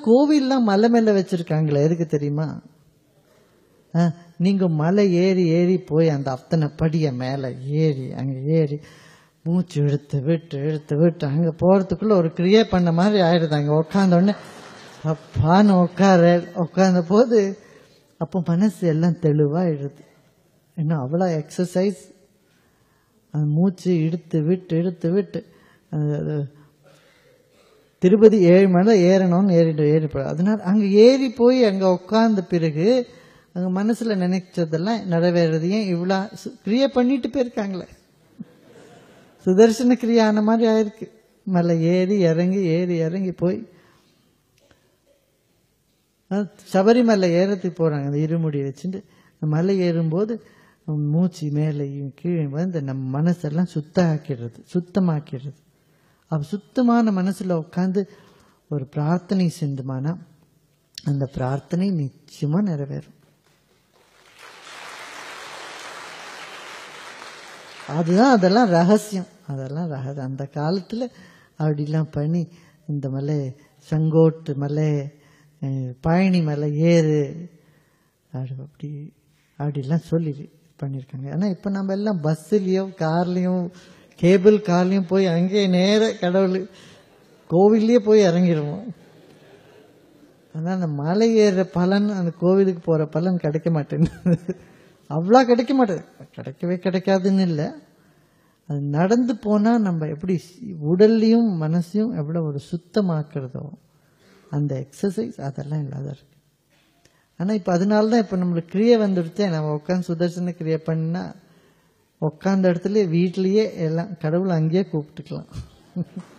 கோவில்லாம் மலை மேல வச்சிருக்காங்களே எதுக்கு தெரியுமா ஆ, நீங்க மலை ஏறி ஏறி போய் அந்த அத்தனை படிய மேல ஏறி அங்க ஏறி மூச்சு இழுத்து விட்டு இழுத்து விட்டு அங்க போறதுக்குள்ள ஒரு கிரியே பண்ண மாதிரி ஆயிடுது அங்க உட்கார்ந்த உடனே அப்பான்னு உட்கார உட்கார்ந்த போது அப்போ மனசு எல்லாம் தெளிவாயிடுது இன்னும் அவ்வளோ எக்ஸசைஸ் அந்த மூச்சு இழுத்து விட்டு இழுத்து விட்டு அது- அது திருப்பதி ஏழு மலை ஏறணும்னு ஏறிட்டு ஏறி போய் அதனால அங்கே ஏறி போய் அங்கே உட்கார்ந்த பிறகு அங்கே மனசில் நினைச்சதெல்லாம் நிறைவேறதையும் இவ்வளோ கிரியை பண்ணிட்டு போயிருக்காங்களே சுதர்சன கிரியா ஆன மாதிரி ஆயிருக்கு மலை ஏறி இறங்கி ஏறி இறங்கி போய் அஹ் சபரிமலை ஏறத்துக்கு போறாங்க அந்த இருமுடி வச்சுட்டு அந்த மலை ஏறும்போது மூச்சு மேலேயும் கீழே வந்து நம்ம மனசெல்லாம் சுத்த ஆக்கிடுறது சுத்தமாக்கிடுறது அப்ப சுத்தமான மனசுல உட்காந்து ஒரு பிரார்த்தனை செஞ்சோமானா அந்த பிரார்த்தனை நிச்சயமா நிறைவேறும் அதுதான் அதெல்லாம் ரகசியம் அதெல்லாம் ரகசியம் அந்த காலத்துல அப்படிலாம் பண்ணி இந்த மலை செங்கோட்டு மலை அஹ், பழனி மலை ஏறு அப்படி அப்படி அப்படிலாம் சொல்லி பண்ணியிருக்காங்க ஆனால் இப்போ நம்ம எல்லாம் பஸ்ஸுலேயும் கார்லேயும் கேபிள் கார்லேயும் போய் அங்கேயே நேர கடவுள் கோவில்லையே போய் இறங்கிடுவோம் ஆனால் அந்த மலை ஏறுற பலன் அந்த கோவிலுக்கு போகிற பலன் கிடைக்க மாட்டேங்குது அவ்வளோ கிடைக்க மாட்டேங்குது கிடைக்கவே கிடைக்காதுன்னு இல்லை அது நடந்து போனால் நம்ம எப்படி உடல்லையும் மனசையும் எவ்வளோ ஒரு சுத்தமாக்குறதோ அந்த எக்ஸசைஸ் அதெல்லாம் இல்லாத இருக்கு ஆனால் இப்போ அதனால தான் இப்போ நம்மளுக்கு கிரியை வந்துடுச்சே நம்ம உட்காந்து சுதர்சன கிரியை பண்ணா உட்காந்த இடத்துல வீட்லயே எல்லாம் கடவுளை அங்கேயே கூப்பிட்டுக்கலாம்